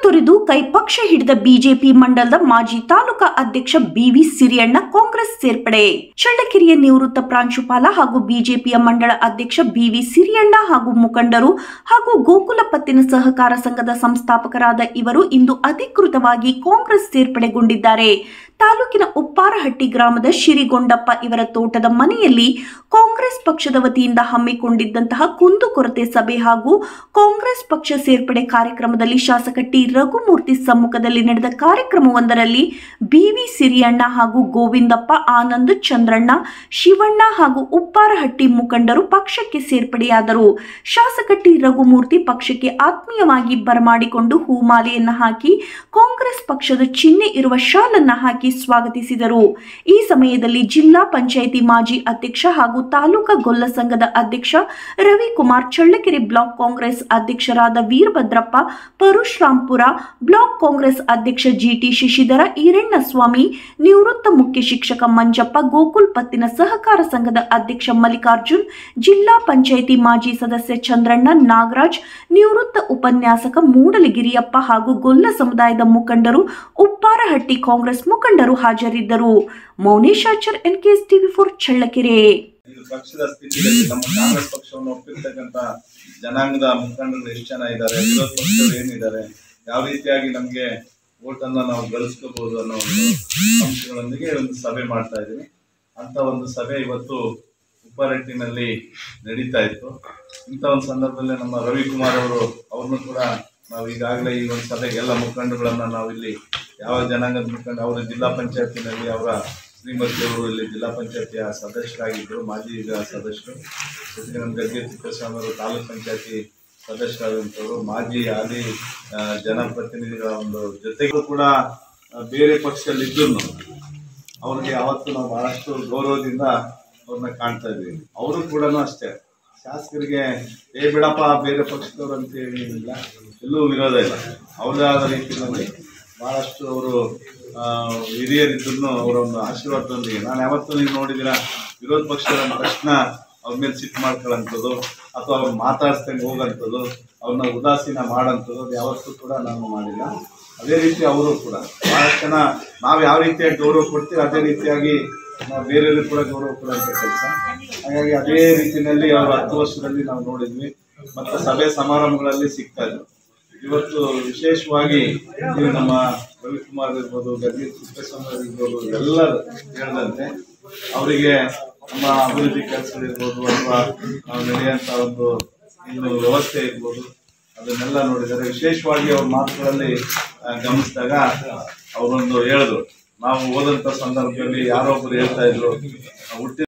ತೊರೆದು ಕೈಪಕ್ಷ ಹಿಡಿದ ಬಿಜೆಪಿ ಮಂಡಲದ ಮಾಜಿ ತಾಲೂಕಾ ಅಧ್ಯಕ್ಷ ಬಿವಿ ಸಿರಿಯಣ್ಣ ಕಾಂಗ್ರೆಸ್ ಸೇರ್ಪಡೆ ಚಳ್ಳಕೆರೆಯ ನಿವೃತ್ತ ಪ್ರಾಂಶುಪಾಲ ಹಾಗೂ ಬಿಜೆಪಿಯ ಮಂಡಳ ಅಧ್ಯಕ್ಷ ಬಿವಿ ಸಿರಿಯಣ್ಣ ಹಾಗೂ ಮುಖಂಡರು ಹಾಗೂ ಗೋಕುಲ ಪತ್ತಿನ ಸಹಕಾರ ಸಂಘದ ಸಂಸ್ಥಾಪಕರಾದ ಇವರು ಇಂದು ಅಧಿಕೃತವಾಗಿ ಕಾಂಗ್ರೆಸ್ ಸೇರ್ಪಡೆಗೊಂಡಿದ್ದಾರೆ ತಾಲೂಕಿನ ಉಪ್ಪಾರಹಟ್ಟಿ ಗ್ರಾಮದ ಶಿರಿಗೊಂಡಪ್ಪ ಇವರ ತೋಟದ ಮನೆಯಲ್ಲಿ ಕಾಂಗ್ರೆಸ್ ಪಕ್ಷದ ವತಿಯಿಂದ ಹಮ್ಮಿಕೊಂಡಿದ್ದಂತಹ ಕುಂದುಕೊರತೆ ಸಭೆ ಹಾಗೂ ಕಾಂಗ್ರೆಸ್ ಪಕ್ಷ ಸೇರ್ಪಡೆ ಕಾರ್ಯಕ್ರಮದಲ್ಲಿ ಶಾಸಕ ಟಿ ರಘುಮೂರ್ತಿ ಸಮ್ಮುಖದಲ್ಲಿ ನಡೆದ ಕಾರ್ಯಕ್ರಮವೊಂದರಲ್ಲಿ ಬಿವಿ ಸಿರಿಯಣ್ಣ ಹಾಗೂ ಗೋವಿಂದಪ್ಪ ಆನಂದ್ ಚಂದ್ರಣ್ಣ ಶಿವಣ್ಣ ಹಾಗೂ ಉಪ್ಪಾರಹಟ್ಟಿ ಮುಖಂಡರು ಪಕ್ಷಕ್ಕೆ ಸೇರ್ಪಡೆಯಾದರು ಶಾಸಕ ಟಿ ರಘುಮೂರ್ತಿ ಪಕ್ಷಕ್ಕೆ ಆತ್ಮೀಯವಾಗಿ ಬರಮಾಡಿಕೊಂಡು ಹೂಮಾಲೆಯನ್ನ ಹಾಕಿ ಕಾಂಗ್ರೆಸ್ ಪಕ್ಷದ ಚಿಹ್ನೆ ಇರುವ ಶಾಲನ್ನ ಹಾಕಿ ಸ್ವಾಗತಿಸಿದರು ಈ ಸಮಯದಲ್ಲಿ ಜಿಲ್ಲಾ ಪಂಚಾಯಿತಿ ಮಾಜಿ ಅಧ್ಯಕ್ಷ ಹಾಗೂ ತಾಲೂಕಾ ಗೊಲ್ಲ ಸಂಘದ ಅಧ್ಯಕ್ಷ ರವಿಕುಮಾರ್ ಚಳ್ಳಕೆರೆ ಬ್ಲಾಕ್ ಕಾಂಗ್ರೆಸ್ ಅಧ್ಯಕ್ಷರಾದ ವೀರಭದ್ರಪ್ಪ ಪರಶುರಾಂಪುರ ಬ್ಲಾಕ್ ಕಾಂಗ್ರೆಸ್ ಅಧ್ಯಕ್ಷ ಜಿಟಿ ಶಶಿಧರ ಈರಣ್ಣಸ್ವಾಮಿ ನಿವೃತ್ತ ಮುಖ್ಯ ಶಿಕ್ಷಕ ಮಂಜಪ್ಪ ಗೋಕುಲ್ ಪತ್ತಿನ ಸಹಕಾರ ಸಂಘದ ಅಧ್ಯಕ್ಷ ಮಲ್ಲಿಕಾರ್ಜುನ್ ಜಿಲ್ಲಾ ಪಂಚಾಯಿತಿ ಮಾಜಿ ಸದಸ್ಯ ಚಂದ್ರಣ್ಣ ನಾಗರಾಜ್ ನಿವೃತ್ತ ಉಪನ್ಯಾಸಕ ಮೂಡಲಗಿರಿಯಪ್ಪ ಹಾಗೂ ಗೊಲ್ಲ ಸಮುದಾಯದ ಮುಖಂಡರು ಉಪ್ಪಾರಹಟ್ಟಿ ಕಾಂಗ್ರೆಸ್ ಮುಖಂಡರು ಹಾಜರಿದ್ದರು Mounesh Achar NKS TV four Challakere ಇದು ಪಕ್ಷದ ಸ್ಥಿತಿಗತಿ ನಮ್ಮ ಕಾಂಗ್ರೆಸ್ ಪಕ್ಷವನ್ನು ಒಪ್ಪಿರ್ತಕ್ಕಂಥ ಜನಾಂಗದ ಮುಖಂಡರು ಎಷ್ಟು ಜನ ಇದ್ದಾರೆ ವಿರೋಧ ಪಕ್ಷದವರು ಏನಿದ್ದಾರೆ ಯಾವ ರೀತಿಯಾಗಿ ನಮಗೆ ವೋಟ್ ಅನ್ನ ನಾವು ಗಳಿಸ್ಕೋಬಹುದು ಅನ್ನೋ ಒಂದು ಅಂಶಗಳೊಂದಿಗೆ ಒಂದು ಸಭೆ ಮಾಡ್ತಾ ಇದ್ದೀವಿ ಅಂತ ಒಂದು ಸಭೆ ಇವತ್ತು ಉಪ್ಪಾರಟ್ಟಿನಲ್ಲಿ ನಡೀತಾ ಇತ್ತು ಇಂಥ ಒಂದು ಸಂದರ್ಭದಲ್ಲಿ ನಮ್ಮ ರವಿಕುಮಾರ್ ಅವರು ಅವ್ರನ್ನು ಕೂಡ ನಾವು ಈಗಾಗಲೇ ಈ ಒಂದು ಸಭೆಗೆ ಎಲ್ಲ ಮುಖಂಡಗಳನ್ನ ನಾವು ಇಲ್ಲಿ ಯಾವ ಜನಾಂಗದ ಮುಖಂಡ ಅವರು ಜಿಲ್ಲಾ ಪಂಚಾಯತಿನಲ್ಲಿ ಅವರ ಶ್ರೀಮತಿ ಅವರು ಇಲ್ಲಿ ಜಿಲ್ಲಾ ಪಂಚಾಯತಿಯ ಸದಸ್ಯರಾಗಿದ್ದರು ಮಾಜಿ ಈಗ ಸದಸ್ಯರು ಜೊತೆಗೆ ನಮ್ಮ ಗದ್ದೆ ತಿಪ್ಪೇಸ್ವಾಮಿ ಅವರು ತಾಲೂಕ್ ಪಂಚಾಯತಿ ಸದಸ್ಯರಾದಂಥವರು ಮಾಜಿ ಹಾಲಿ ಆ, ಜನಪ್ರತಿನಿಧಿಗಳ ಒಂದು ಜೊತೆಗೂ ಕೂಡ ಆ, ಬೇರೆ ಪಕ್ಷದಲ್ಲಿದ್ದು ಅವ್ರಿಗೆ ಯಾವತ್ತೂ ನಾವು ಬಹಳಷ್ಟು ಗೌರವದಿಂದ ಅವ್ರನ್ನ ಕಾಣ್ತಾ ಇದ್ವಿ ಅವರು ಕೂಡ ಅಷ್ಟೇ ಶಾಸಕರಿಗೆ ಏ ಬಿಡಪ್ಪ ಬೇರೆ ಪಕ್ಷದವ್ರು ಅಂತ ಏನಿಲ್ಲ ಎಲ್ಲೂ ವಿರೋಧ ಇಲ್ಲ ಅವ್ರದೇ ಆದ ರೀತಿಯಲ್ಲಿ ಬಹಳಷ್ಟು ಅವರು ಹಿರಿಯರಿದ್ದನ್ನು ಅವರ ಒಂದು ಆಶೀರ್ವಾದದೊಂದಿಗೆ ನಾನು ಯಾವತ್ತೂ ನೀವು ನೋಡಿದಿರ ವಿರೋಧ ಪಕ್ಷದ ತಕ್ಷಣ ಅವ್ರ ಮೇಲೆ ಸಿಟ್ಟು ಮಾಡ್ಕೊಳ್ಳೋಂಥದ್ದು ಅಥವಾ ಅವ್ರು ಮಾತಾಡ್ಸ್ದಂಗೆ ಹೋಗೋಂಥದ್ದು ಅವ್ರನ್ನ ಉದಾಸೀನ ಮಾಡೋಂಥದ್ದು ಅದು ಯಾವತ್ತೂ ಕೂಡ ನಾನು ಮಾಡಿಲ್ಲ ಅದೇ ರೀತಿ ಅವರು ಕೂಡ ಬಹಳಷ್ಟು ಜನ ನಾವು ಯಾವ ರೀತಿಯಾಗಿ ಗೌರವ ಕೊಡ್ತೀವಿ ಅದೇ ರೀತಿಯಾಗಿ ನಾವು ಬೇರೆಯವ್ರಿಗೆ ಕೂಡ ಗೌರವ ಕೊಡುವಂಥ ಕೆಲಸ ಹಾಗಾಗಿ ಅದೇ ರೀತಿಯಲ್ಲಿ ಅವರು ಹತ್ತು ವರ್ಷದಲ್ಲಿ ನಾವು ನೋಡಿದ್ವಿ ಮತ್ತು ಸಭೆ ಸಮಾರಂಭಗಳಲ್ಲಿ ಸಿಗ್ತಾ ಇದ್ರು ಇವತ್ತು ವಿಶೇಷವಾಗಿ ನೀವು ನಮ್ಮ ರವಿಕುಮಾರ್ ಇರ್ಬೋದು ಗದ್ದೆ ತಿಪ್ಪೇಸ್ವಾಮಿ ಇರ್ಬೋದು ಎಲ್ಲರೂ ಹೇಳಿದಂತೆ ಅವರಿಗೆ ನಮ್ಮ ಅಭಿವೃದ್ಧಿ ಕೆಲಸಗಳಿರ್ಬೋದು ಅಥವಾ ನಾವು ನಡೆಯುವಂಥ ಒಂದು ಇನ್ನು ವ್ಯವಸ್ಥೆ ಇರ್ಬೋದು ಅದನ್ನೆಲ್ಲ ನೋಡಿದರೆ ವಿಶೇಷವಾಗಿ ಅವ್ರ ಮಾತುಗಳಲ್ಲಿ ಆ, ಗಮನಿಸಿದಾಗ ಅವರೊಂದು ಹೇಳಿದ್ರು ನಾವು ಓದಂಥ ಸಂದರ್ಭದಲ್ಲಿ ಯಾರೋ ಒಬ್ರು ಹೇಳ್ತಾ ಇದ್ರು ಹುಟ್ಟಿ